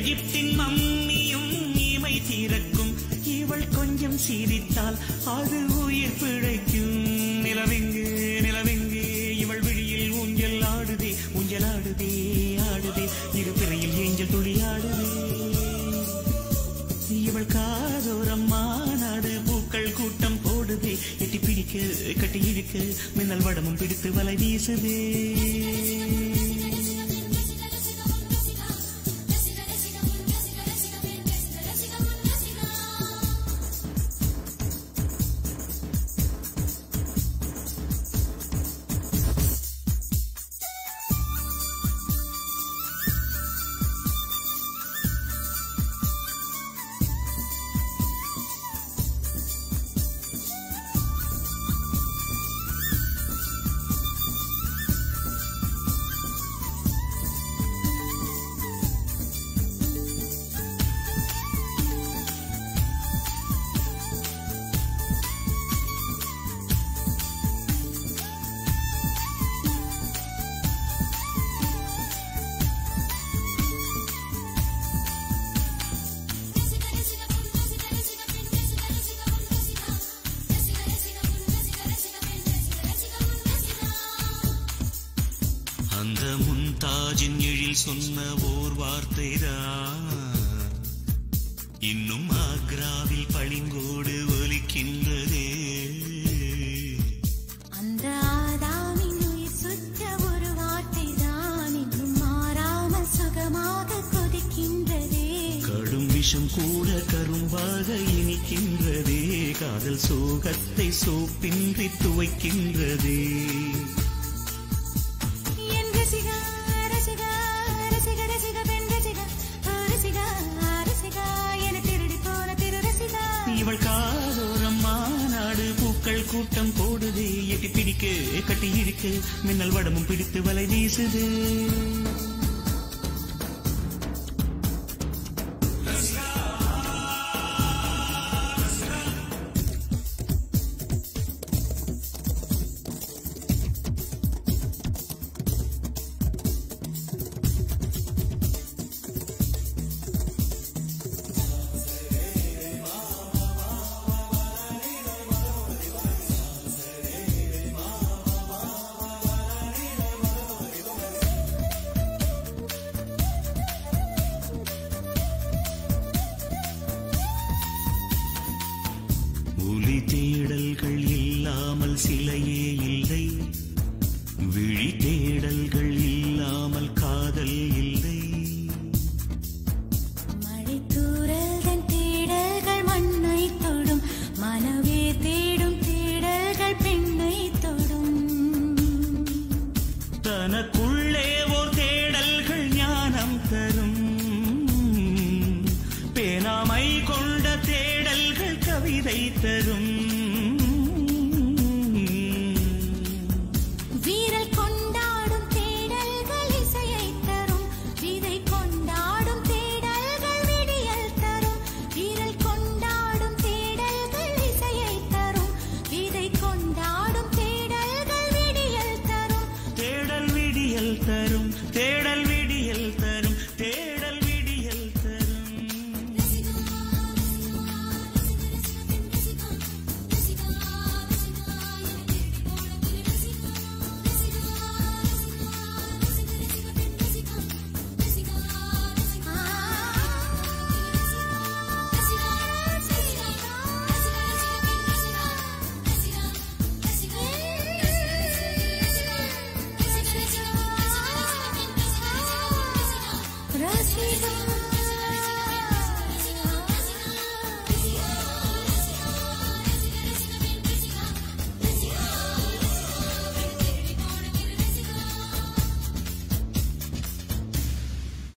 எகிப்தின் மம்மியும் இமை திறக்கும் இவள் கொஞ்சம் சிரித்தால் அது உயிர் பிழைக்கும் நிலவெங்கு நிலவெங்கு இவள் விழியில் ஊஞ்சல் ஆடுதே ஊஞ்சல் ஆடுதே ஆடுதே இரு பிறையில் ஏஞ்சல் துளி ஆடுதே இவள் காதோரம் மாநாடு பூக்கள் கூட்டம் போடுதே எட்டி பிடிக்க கட்டி இழுக்க மின்னல் வடமும் பிடித்து வலை வீசுதே அந்த முன்தாஜின் எழில் சொன்ன ஓர் வார்த்தைதான் இன்னும் ஆக்ராவில் பளிங்கோடு ஒலிக்கின்றதே அந்த ஆதாமின் உயிர் சுற்ற ஒரு வார்த்தை தான் இன்னும் மாறாமல் சுகமாக கொதிக்கின்றதே கடும் விஷம் கூட கரும்பாக இனிக்கின்றதே காதல் சோகத்தை சோப்பின்றி துவைக்கின்றதே என் ரசிகா ரசிகா ரசிக ரசிக பெண் ரசிகா ரசிகா ரசிகா என திருடி போன திரு ரசிகா இவள் காதோரம் மாநாடு பூக்கள் கூட்டம் போடுது எட்டி பிடிக்க கட்டி இருக்கு மின்னல் வடமும் பிடித்து வலை வீசுது ஒலி தேடல்கள் இல்லாமல் சிலையே இல்லை விழி தேடல்கள் இல்லாமல் காதல் இல்லை மழை தூரல்தன் தேடல்கள் மண்ணை தொடும் மனவே தேடும் தேடல்கள் பெண்ணை தொடும் தனக்குள்ளே ஓர்